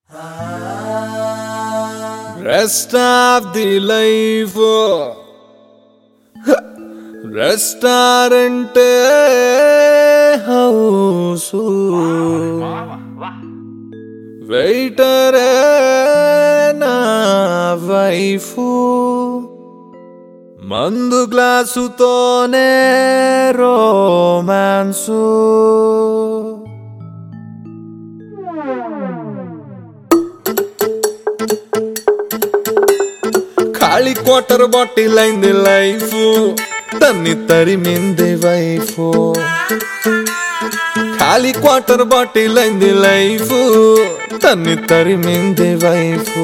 Rest of the life restaurant house waiter నా wife మందు గ్లాసుతోనే రోమాన్సు ఖాళీ క్వార్టర్ బాటిల్ అయింది లైఫ్ తన్ని తరిమింది వైఫ్ ఖాళీ క్వార్టర్ బాటిల్ అయింది లైఫ్ తన్ని తరిమింది వైఫ్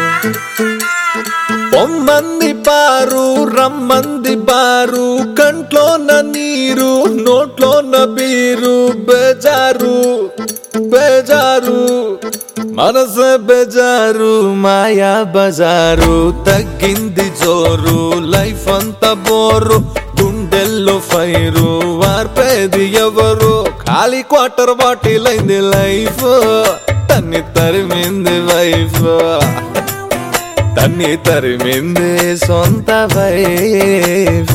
పొమ్మంది పారు రమ్మంది బారు కంట్లోన నీరు నోట్లోన బీరు బేజారు బేజారు మనసే బేజారు మాయా బజారు తగ్గింది జోరు లైఫ్ అంతా బోరు గుండెల్లో ఫైరు వార్పేది ఎవరు ఖాళీ క్వార్టర్ బాటిల్ అయింది లైఫ్ తన్ని తరిమింది వైఫ్ తన్ని తరిమింది సొంత వైఫ్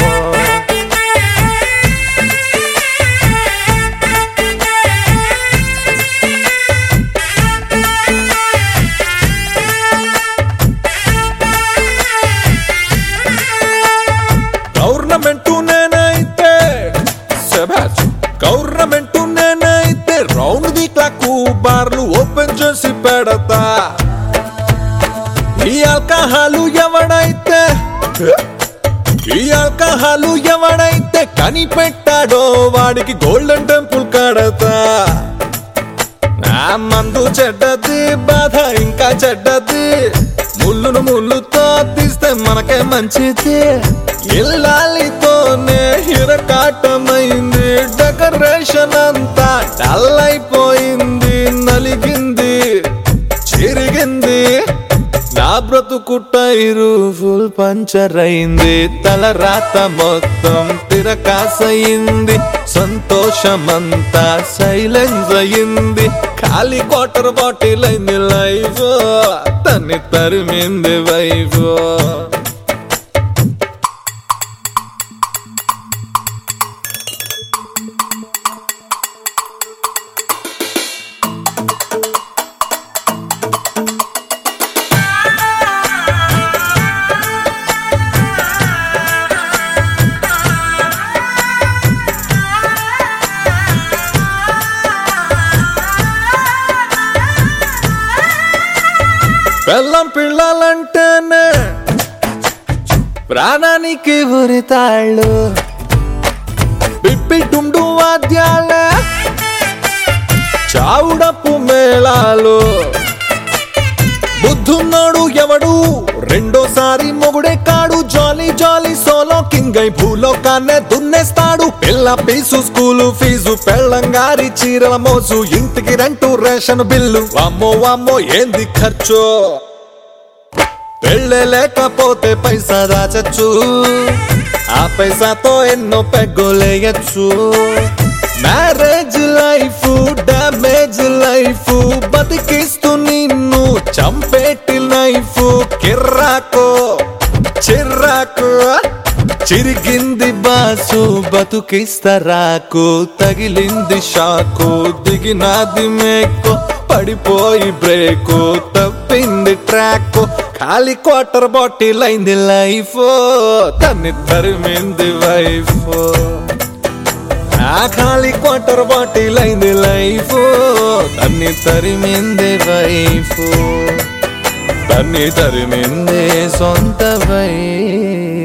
గవర్నమెంట్ నేనైతే శభాష్ గవర్నమెంట్ నేనైతే రౌండ్ ది క్లాక్ బార్లు ఓపెన్ చేసి పెడతా ఈ ఆల్కహాలు ఎవడైతే ఈ ఆల్కహాలు ఎవడైతే కనిపెట్టాడో వాడికి గోల్డెన్ టెంపుల్ కడతా నా మందు చెడ్డది బాధ ఇంకా చెడ్డది ముళ్ళును ముళ్ళుతో తీస్తే మనకే మంచిది ఇల్లాలితోనే హిరకాటమైంది డెకరేషన్ అంతా డల్ అయిపోయింది నలిగింది చిరిగింది నా బ్రతుకు టైరు ఫుల్ పంచర్ అయింది తల రాత మొత్తం తిరకాసయింది సంతోషమంతా సైలెన్స్ అయింది ఖాళీ క్వార్టర్ బాటిల్ అయింది లైఫ్ తన్ని తరిమింది వైఫ్ బెల్లం పిల్లలంటేనే ప్రాణానికి ఉరితాళ్ళు పిప్పి టుండు వాద్యాలే చావుడపు మేళాలు బుద్ధున్నాడు ఎవడు రెండోసారి మొగుడే కాడు జాలీ జాలీ సోలో కింగ్ అయి భూలోకాన్నే దున్నేస్తాడు పిల్ల పీసు స్కూలు ఫీజు పెళ్ళంగారి చీరల మోసు ఇంటికి రెంటు రేషన్ బిల్లు వామ్మో వామ్మో ఏంది ఖర్చు పెళ్ళే లేకపోతే పైసా దాచచ్చు ఆ పైసాతో ఎన్నో పెగ్గోలేయచ్చు మ్యారేజ్ లైఫ్ డ్యామేజ్ లైఫ్ బతికిస్తూ నిన్ను చంపేటి లైఫ్ కిర్రాకో చిర్రాకు చిరిగింది బాసు బతుకిస్తరాకు తగిలింది షాకు దిగినాది మేకు పడిపోయి బ్రేకు తప్పింది ట్రాక్ ఖాళీ క్వార్టర్ బాటిల్ అయింది లైఫ్ తన్ని తరిమింది వైఫ్ ఆ ఖాళీ క్వార్టర్ బాటిల్ అయింది లైఫ్ తన్ని తరిమింది వైఫ్ తన్ని తరిమింది సొంత వైఫ్